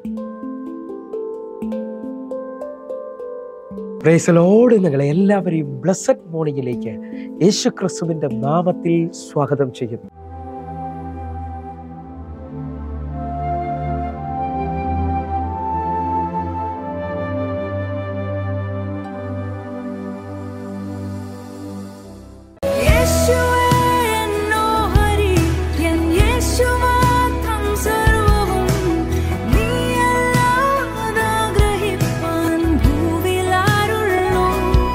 പ്രേസലോട് നിങ്ങളെ എല്ലാവരെയും ബ്ലസ്സഡ് മോർണിംഗിലേക്ക് യേശു ക്രിസ്തുവിന്റെ നാമത്തിൽ സ്വാഗതം ചെയ്യുന്നു യേശുവേ എന്നോഹരി എൻ യേശു മാത്രം സർവവും നീയല്ലാതെ ആഗ്രഹിപ്പാൻ ഭൂവിലാരുള്ളൂ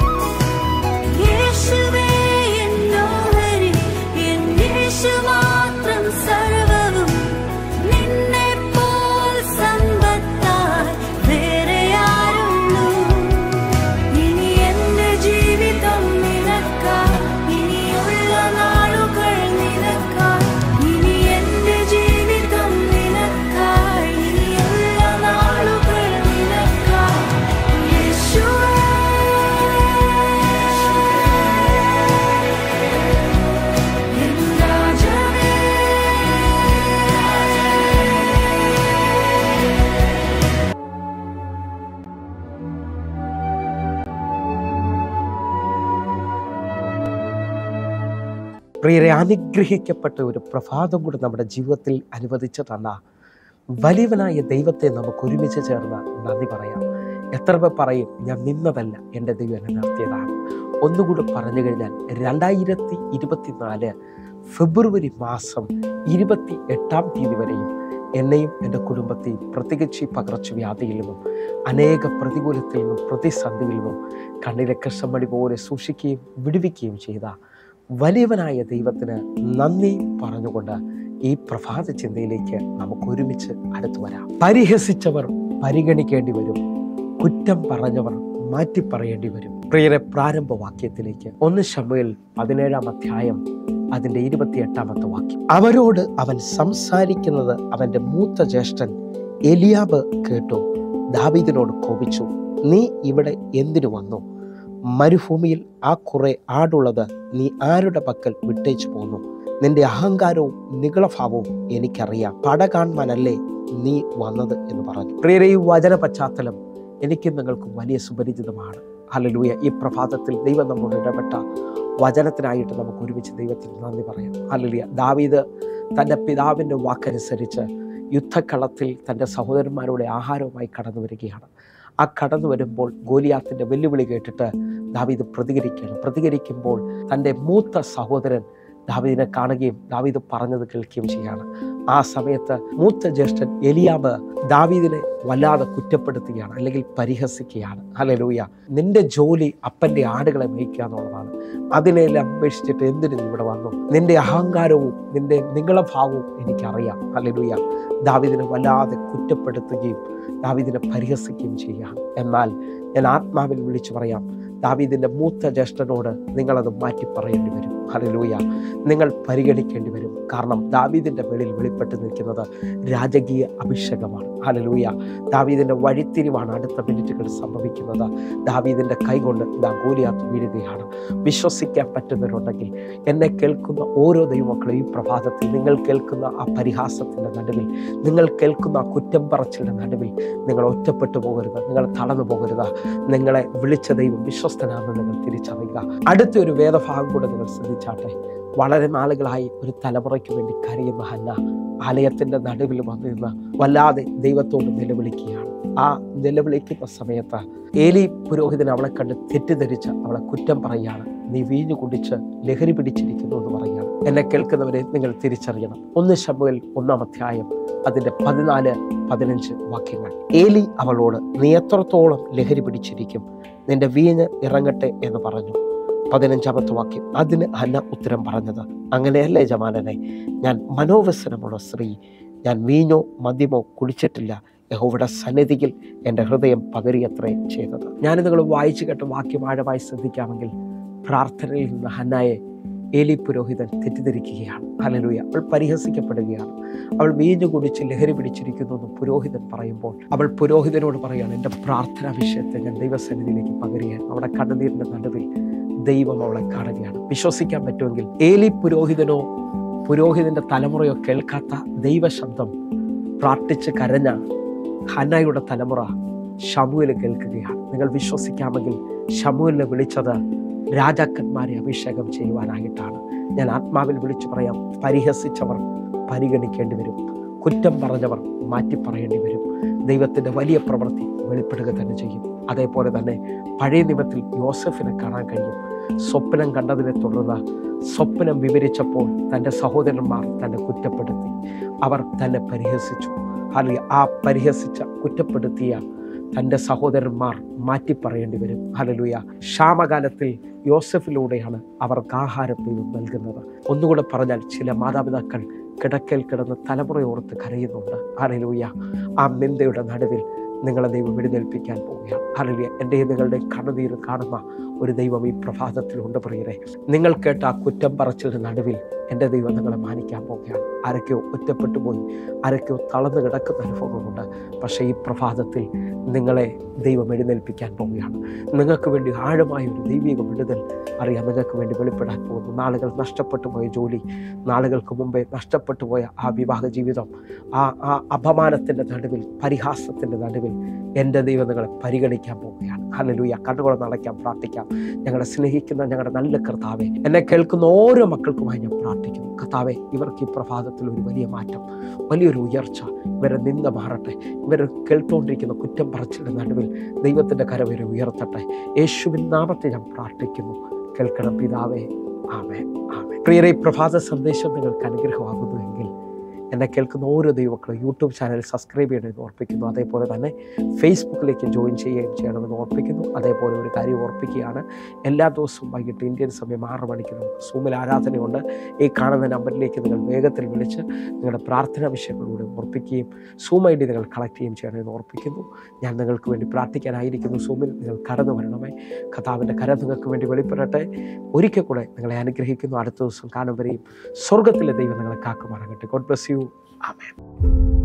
യേശുവേ എന്നോഹരി എൻ യേശു മാത്രം സർവവും നിന്നെപ്പോൽ സമ്പത്തായി വേറെ ആരുള്ളൂ ഇനി എന്റെ ജീവിതം നിനക്കായി ഇനിയുള്ള നാളുകൾ നിനക്കായി ഇനി എന്റെ ജീവിതം നിനക്കായി ഇനിയുള്ള നാളുകൾ നിനക്കായി യേശുവേ എൻ രാജവേ പ്രിയരെ അനുഗ്രഹിക്കപ്പെട്ട ഒരു പ്രഭാതം കൂടി നമ്മുടെ ജീവിതത്തിൽ അനുവദിച്ചു തന്ന വലിയവനായ ദൈവത്തെ നമുക്ക് ഒരുമിച്ച് ചേർന്ന് നന്ദി പറയാം എത്ര പേർ പറയും ഞാൻ നിന്നതല്ല എൻ്റെ ദൈവം എന്നെ നടത്തിയതാണ് ഒന്നുകൂടി പറഞ്ഞു കഴിഞ്ഞാൽ രണ്ടായിരത്തി ഇരുപത്തിനാല് ഫെബ്രുവരി മാസം ഇരുപത്തി എട്ടാം തീയതി വരെയും എന്നെയും എൻ്റെ കുടുംബത്തെയും പ്രത്യേകിച്ച് ഈ പകർച്ചവ്യാധിയിൽ നിന്നും അനേക പ്രതികൂലത്തിൽ നിന്നും പ്രതിസന്ധിയിൽ നിന്നും കണ്ണിലെ കൃഷ്ണമണി പോലെ സൂക്ഷിക്കുകയും വിടുവിക്കുകയും ചെയ്ത വലിയവനായ ദൈവത്തിന് നന്ദി പറഞ്ഞുകൊണ്ട് ഈ പ്രഭാത ചിന്തയിലേക്ക് നമുക്ക് ഒരുമിച്ച് അടുത്തു വരാം പരിഹസിച്ചവർ പരിഗണിക്കേണ്ടി വരും കുറ്റം പറഞ്ഞവർ മാറ്റി പറയേണ്ടി വരും പ്രിയരെ പ്രാരംഭ വാക്യത്തിലേക്ക് ഒന്ന് ശമുവേൽ പതിനേഴാം അധ്യായം അതിന്റെ ഇരുപത്തിയെട്ടാമത്തെ വാക്യം അവരോട് അവൻ സംസാരിക്കുന്നത് അവന്റെ മൂത്ത ജ്യേഷ്ഠൻ എലിയാബ് കേട്ടു ദാവീദിനോട് കോപിച്ചു നീ ഇവിടെ എന്തിനു വന്നു മരുഭൂമിയിൽ ആ കുറെ ആടുള്ളത് നീ ആരുടെ പക്കൽ വിട്ടേച്ചു പോന്നു നിന്റെ അഹങ്കാരവും നികളഭാവവും എനിക്കറിയാം പട കാണുവാനല്ലേ നീ വന്നത് എന്ന് പറഞ്ഞു പ്രിയരെ ഈ വചന പശ്ചാത്തലം എനിക്കും നിങ്ങൾക്കും വലിയ സുപരിചിതമാണ് ഹല്ലേലൂയ ഈ പ്രഭാതത്തിൽ ദൈവം നമ്മോട് ഇടപെട്ട വചനത്തിനായിട്ട് നമുക്ക് ഒരുമിച്ച് ദൈവത്തിന് നന്ദി പറയാം ഹല്ലേലൂയ ദാവീദ് തൻ്റെ പിതാവിൻ്റെ വാക്കനുസരിച്ച് യുദ്ധക്കളത്തിൽ തൻ്റെ സഹോദരന്മാരുടെ ആഹാരവുമായി കടന്നു വരികയാണ് ആ കടന്നു വരുമ്പോൾ ഗോലിയാത്തിൻ്റെ വെല്ലുവിളി കേട്ടിട്ട് ദാവീദ് പ്രതികരിക്കുകയാണ് പ്രതികരിക്കുമ്പോൾ തൻ്റെ മൂത്ത സഹോദരൻ ദാവീദിനെ കാണുകയും ദാവീദ് പറഞ്ഞത് കേൾക്കുകയും ചെയ്യാണ് ആ സമയത്ത് മൂത്ത ജ്യേഷ്ഠൻ എലിയാബ് ദാവീദിനെ വല്ലാതെ കുറ്റപ്പെടുത്തുകയാണ് അല്ലെങ്കിൽ പരിഹസിക്കുകയാണ് ഹല്ലേലൂയ നിന്റെ ജോലി അപ്പൻ്റെ ആടുകളെ മേയ്ക്കുക എന്നുള്ളതാണ് അതിനെല്ലാം അപേക്ഷിച്ചിട്ട് എന്തിനു നീ ഇവിടെ വന്നു നിന്റെ അഹങ്കാരവും നിന്റെ നിങ്ങളഭാവവും എനിക്കറിയാം ഹല്ലേലൂയ ദാവീദിനെ വല്ലാതെ കുറ്റപ്പെടുത്തുകയും ദാവീദിനെ പരിഹസിക്കുകയും ചെയ്യുകയാണ് എന്നാൽ ഞാൻ ആത്മാവിൽ വിളിച്ചു പറയാം ദാവീദിന്റെ മൂത്ത ജ്യേഷ്ഠനോട് നിങ്ങളത് മാറ്റി പറയേണ്ടി വരും ഹല്ലേലൂയ നിങ്ങൾ പരിഗണിക്കേണ്ടി വരും കാരണം ദാവീദിന്റെ മേളിൽ വെളിപ്പെട്ട് നിൽക്കുന്നത് രാജകീയ അഭിഷേകമാണ് ഹല്ലേലൂയ ദാവീദിന്റെ വഴിത്തിരിവാണ് അടുത്ത മിനിറ്റുകൾ സംഭവിക്കുന്നത് ദാവീദിന്റെ കൈകൊണ്ട് ഇതാ ഗോലിയാത്ത് വീഴുകയാണ് വിശ്വസിക്കാൻ പറ്റുന്നവരുണ്ടെങ്കിൽ എന്നെ കേൾക്കുന്ന ഓരോ ദൈവമക്കളും ഈ പ്രഭാതത്തിൽ നിങ്ങൾ കേൾക്കുന്ന ആ പരിഹാസത്തിന്റെ നടുവിൽ നിങ്ങൾ കേൾക്കുന്ന ആ കുറ്റം പറച്ചിലിന്റെ നടുവിൽ നിങ്ങൾ ഒറ്റപ്പെട്ടു പോകരുത് നിങ്ങൾ തളർന്നു പോകരുത് നിങ്ങളെ വിളിച്ച ദൈവം വിശ്വസ്തനാണെന്ന് നിങ്ങൾ തിരിച്ചറിയുക അടുത്തൊരു വേദഭാഗം കൂടെ നിങ്ങൾ ശ്രദ്ധിച്ചാട്ടെ വളരെ നാളുകളായി ഒരു തലമുറയ്ക്ക് വേണ്ടി കരയുന്ന ഹന്ന ആലയത്തിന്റെ നടുവിൽ വന്നിരുന്ന് വല്ലാതെ ദൈവത്തോട് നിലവിളിക്കുകയാണ് ആ നിലവിളിക്കുന്ന സമയത്ത് ഏലി പുരോഹിതൻ അവളെ കണ്ട് തെറ്റിദ്ധരിച്ച് അവളെ കുറ്റം പറയുകയാണ് നീ വീഞ്ഞു കുടിച്ച് ലഹരി പിടിച്ചിരിക്കുന്നു എന്ന് പറയുകയാണ് എന്നെ കേൾക്കുന്നവരെ നിങ്ങൾ തിരിച്ചറിയണം ഒന്ന് ശമുവേൽ ഒന്നാം അധ്യായം അതിന്റെ പതിനാല് പതിനഞ്ച് വാക്യങ്ങൾ ഏലി അവളോട് നീ എത്രത്തോളം ലഹരി പിടിച്ചിരിക്കും നിന്റെ വീഞ്ഞ് ഇറങ്ങട്ടെ എന്ന് പറഞ്ഞു പതിനഞ്ചാമത്തെ വാക്യം അതിന് ഹന്ന ഉത്തരം പറഞ്ഞത് അങ്ങനെയല്ലേ ജമാനനെ ഞാൻ മനോവ്യസനമുള്ള സ്ത്രീ ഞാൻ വീഞ്ഞോ മദ്യമോ കുടിച്ചിട്ടില്ല യഹോവയുടെ സന്നിധിയിൽ എൻ്റെ ഹൃദയം പകരിയത്രേ ചെയ്തത് ഞാൻ നിങ്ങൾ വായിച്ചു കേട്ട വാക്യം ആഴമായി ശ്രദ്ധിക്കാമെങ്കിൽ പ്രാർത്ഥനയിൽ നിന്ന് ഹന്നായെ ഏലി പുരോഹിതൻ തെറ്റിദ്ധരിക്കുകയാണ് ഹലലൂയ അവൾ പരിഹസിക്കപ്പെടുകയാണ് അവൾ വീഞ്ഞു കുടിച്ച് ലഹരി പിടിച്ചിരിക്കുന്നു എന്ന് പുരോഹിതൻ പറയുമ്പോൾ അവൾ പുരോഹിതനോട് പറയുകയാണ് എൻ്റെ പ്രാർത്ഥനാ വിഷയത്തെ ഞാൻ ദൈവസന്നിധിയിലേക്ക് പകരുകയാണ് അവിടെ കണ്ണുനീരിൻ്റെ നടുവിൽ ദൈവം അവളെ കാണുകയാണ് വിശ്വസിക്കാൻ പറ്റുമെങ്കിൽ ഏലി പുരോഹിതനോ പുരോഹിതന്റെ തലമുറയോ കേൾക്കാത്ത ദൈവശബ്ദം പ്രാർത്ഥിച്ച് കരഞ്ഞ ഹന്നായുടെ തലമുറ ഷമുവിൽ കേൾക്കുകയാണ് നിങ്ങൾ വിശ്വസിക്കാമെങ്കിൽ ഷമുവിനെ വിളിച്ചത് രാജാക്കന്മാരെ അഭിഷേകം ചെയ്യുവാനായിട്ടാണ് ഞാൻ ആത്മാവിൽ വിളിച്ചു പറയാം പരിഹസിച്ചവർ പരിഗണിക്കേണ്ടി വരും കുറ്റം പറഞ്ഞവർ മാറ്റി പറയേണ്ടി വരും ദൈവത്തിൻ്റെ വലിയ പ്രവൃത്തി വെളിപ്പെടുക തന്നെ ചെയ്യും അതേപോലെ തന്നെ പഴയ നിയമത്തിൽ യോസഫിനെ കാണാൻ കഴിയും സ്വപ്നം കണ്ടതിനെ തുടർന്ന് സ്വപ്നം വിവരിച്ചപ്പോൾ തൻ്റെ സഹോദരന്മാർ തന്നെ കുറ്റപ്പെടുത്തി അവർ തന്നെ പരിഹസിച്ചു അല്ലെങ്കിൽ ആ പരിഹസിച്ച കുറ്റപ്പെടുത്തിയ തൻ്റെ സഹോദരന്മാർ മാറ്റി പറയേണ്ടി വരും ഹലലുയ ക്ഷാമകാലത്തിൽ യോസഫിലൂടെയാണ് അവർക്ക് ആഹാരം ദൈവം നൽകുന്നത് ഒന്നുകൂടെ പറഞ്ഞാൽ ചില മാതാപിതാക്കൾ കിടക്കൽ കിടന്ന് തലമുറയോർത്ത് കരയുന്നുണ്ട് ഹലലൂയ ആ നിന്ദയുടെ നടുവിൽ നിങ്ങളെ ദൈവം എഴുന്നേൽപ്പിക്കാൻ പോവുകയാണ് ഹലലുയ എൻ്റെ നിങ്ങളുടെ കണ്ണുനീര് കാണുന്ന ഒരു ദൈവം ഈ പ്രഭാതത്തിലുണ്ട് പ്രിയരെ നിങ്ങൾ കേട്ട ആ കുറ്റം പറച്ചിലിന് നടുവിൽ എൻ്റെ ദൈവം നിങ്ങളെ മാനിക്കാൻ പോവുകയാണ് ആരൊക്കെയോ ഒറ്റപ്പെട്ടു പോയി ആരൊക്കെയോ തളർന്നു കിടക്കുന്ന അനുഭവങ്ങളുണ്ട് പക്ഷേ ഈ പ്രഭാതത്തിൽ നിങ്ങളെ ദൈവം എഴുന്നേൽപ്പിക്കാൻ പോവുകയാണ് നിങ്ങൾക്ക് വേണ്ടി ആഴമായ ഒരു ദൈവിക വിടുതൽ അറിയാം നിങ്ങൾക്ക് വേണ്ടി വെളിപ്പെടാൻ പോകുന്നു നാളുകൾ നഷ്ടപ്പെട്ടു പോയ ജോലി നാളുകൾക്ക് മുമ്പേ നഷ്ടപ്പെട്ടു പോയ ആ വിവാഹ ജീവിതം ആ ആ അപമാനത്തിൻ്റെ നടുവിൽ പരിഹാസത്തിൻ്റെ നടുവിൽ എൻ്റെ ദൈവം നിങ്ങളെ പരിഗണിക്കാൻ പോവുകയാണ് ഹല്ലേലൂയ കണ്ണുകൾ നടക്കാൻ പ്രാർത്ഥിക്കാം ഞങ്ങളെ സ്നേഹിക്കുന്ന ഞങ്ങളുടെ നല്ല കർത്താവെ എന്നെ കേൾക്കുന്ന ഓരോ മക്കൾക്കുമായി ഞാൻ പ്രാർത്ഥിക്കുന്നു കർത്താവെ ഇവർക്ക് ഈ പ്രഭാതത്തിൽ ഒരു വലിയ മാറ്റം വലിയൊരു ഉയർച്ച ഇവരെ നിന്ന മാറട്ടെ ഇവർ കേട്ടുകൊണ്ടിരിക്കുന്ന കുറ്റം പറച്ചിൻ്റെ നടുവിൽ ദൈവത്തിൻ്റെ കരവരെ ഉയർത്തട്ടെ യേശുവിൻ നാമത്തെ ഞാൻ പ്രാർത്ഥിക്കുന്നു കേൾക്കണം പിതാവേ ആമേ ആമേ പ്രിയരെ ഈ പ്രഭാത സന്ദേശം നിങ്ങൾക്ക് അനുഗ്രഹമാകുന്നുവെങ്കിൽ എന്നെ കേൾക്കുന്ന ഓരോ ദൈവക്കളും യൂട്യൂബ് ചാനൽ സബ്സ്ക്രൈബ് ചെയ്യണമെന്ന് ഓർപ്പിക്കുന്നു അതേപോലെ തന്നെ ഫേസ്ബുക്കിലേക്ക് ജോയിൻ ചെയ്യുകയും ചെയ്യണമെന്ന് ഓർപ്പിക്കുന്നു അതേപോലെ ഒരു കാര്യം ഓർപ്പിക്കുകയാണ് എല്ലാ ദിവസവും വൈകിട്ട് ഇന്ത്യൻ സമയം ആറ് മണിക്ക് നമുക്ക് സൂമിൽ ആരാധനയുണ്ട് ഈ കാണുന്ന നമ്പറിലേക്ക് നിങ്ങൾ വേഗത്തിൽ വിളിച്ച് നിങ്ങളുടെ പ്രാർത്ഥനാ വിഷയങ്ങളിലൂടെ ഓർപ്പിക്കുകയും സൂം ഐ ഡി നിങ്ങൾ കളക്ട് ചെയ്യുകയും ചെയ്യണമെന്ന് ഓർപ്പിക്കുന്നു ഞാൻ നിങ്ങൾക്ക് വേണ്ടി പ്രാർത്ഥിക്കാനായിരിക്കുന്നു സൂമിൽ നിങ്ങൾ കടന്നു വരണമേ കഥാവിൻ്റെ കരം നിങ്ങൾക്ക് വേണ്ടി വെളിപ്പെടട്ടെ ഒരിക്കൽ കൂടെ നിങ്ങളെ അനുഗ്രഹിക്കുന്നു അടുത്ത ദിവസം കാണും വരെയും സ്വർഗത്തിലെ ദൈവം നിങ്ങളെ കാക്കുമാറാകട്ടെ ഗോഡ് ബ്ലസ് യു ആമേൻ